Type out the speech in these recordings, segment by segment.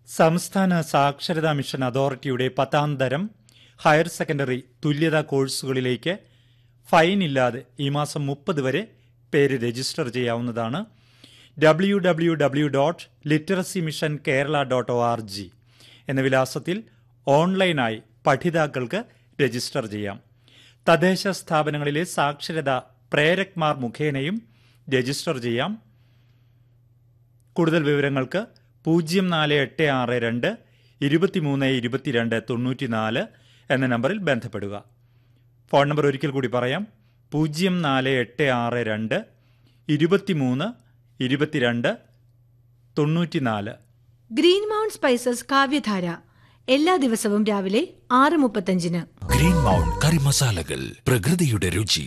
സംസ്ഥാന സാക്ഷരതാ മിഷൻ അതോറിറ്റിയുടെ പത്താം തരം ഹയർ സെക്കൻഡറി തുല്യതാ കോഴ്സുകളിലേക്ക് ഫൈൻ ഇല്ലാതെ ഈ മാസം മുപ്പത് വരെ പേര് രജിസ്റ്റർ ചെയ്യാവുന്നതാണ് W W W dot literacy mission Kerala dot O R G എന്ന വിലാസത്തിൽ ഓൺലൈനായി പഠിതാക്കൾക്ക് രജിസ്റ്റർ ചെയ്യാം തദ്ദേശ സ്ഥാപനങ്ങളിലെ സാക്ഷരതാ പ്രേരക്മാർ മുഖേനയും രജിസ്റ്റർ ചെയ്യാം കൂടുതൽ വിവരങ്ങൾക്ക് പൂജ്യം നാല് എട്ട് ആറ് രണ്ട് ഇരുപത്തിമൂന്ന് ഇരുപത്തിരണ്ട് തൊണ്ണൂറ്റിനാല് എന്ന നമ്പറിൽ ബന്ധപ്പെടുക ഫോൺ നമ്പർ ഒരിക്കൽ കൂടി പറയാം പൂജ്യം നാല് എട്ട് ആറ് രണ്ട് ഇരുപത്തിമൂന്ന് ഇരുപത്തിരണ്ട് തൊണ്ണൂറ്റിനാല് ഗ്രീൻ മൗണ്ട് സ്പൈസസ് കാവ്യധാര എല്ലാ ദിവസവും രാവിലെ ആറ് മുപ്പത്തഞ്ചിന് ഗ്രീൻ മൗണ്ട് കറി മസാലകൾ പ്രകൃതിയുടെ രുചി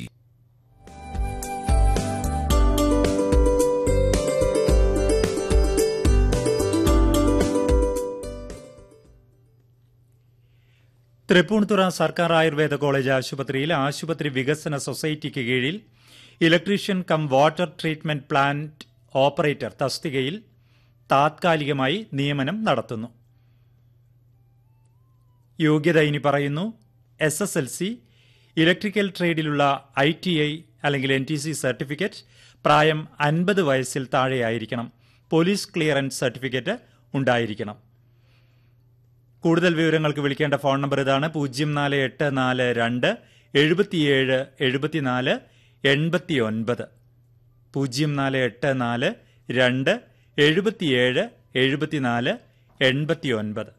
തൃപ്പൂണിത്തുറ സർക്കാർ ആയുർവേദ കോളേജ് ആശുപത്രിയിൽ ആശുപത്രി വികസന സൊസൈറ്റിക്ക് കീഴിൽ electrician cum water treatment plant operator തസ്തികയിൽ താത്കാലികമായി നിയമനം നടത്തുന്നു യോഗ്യത ഇനി പറയുന്നു S S L C electrical ട്രേഡിലുള്ള ഐ ടി ഐ അല്ലെങ്കിൽ എൻ ടി സി സർട്ടിഫിക്കറ്റ് പ്രായം അൻപത് വയസ്സിൽ താഴെയായിരിക്കണം പോലീസ് ക്ലിയറൻസ് സർട്ടിഫിക്കറ്റ് ഉണ്ടായിരിക്കണം കൂടുതൽ വിവരങ്ങൾക്ക് വിളിക്കേണ്ട ഫോൺ നമ്പർ ഇതാണ് പൂജ്യം നാല് എട്ട് നാല് രണ്ട് എഴുപത്തിയേഴ് എഴുപത്തിനാല് എൺപത്തി ഒൻപത് പൂജ്യം നാല് എട്ട് നാല് രണ്ട് എഴുപത്തിയേഴ് എഴുപത്തിനാല് എൺപത്തി ഒൻപത്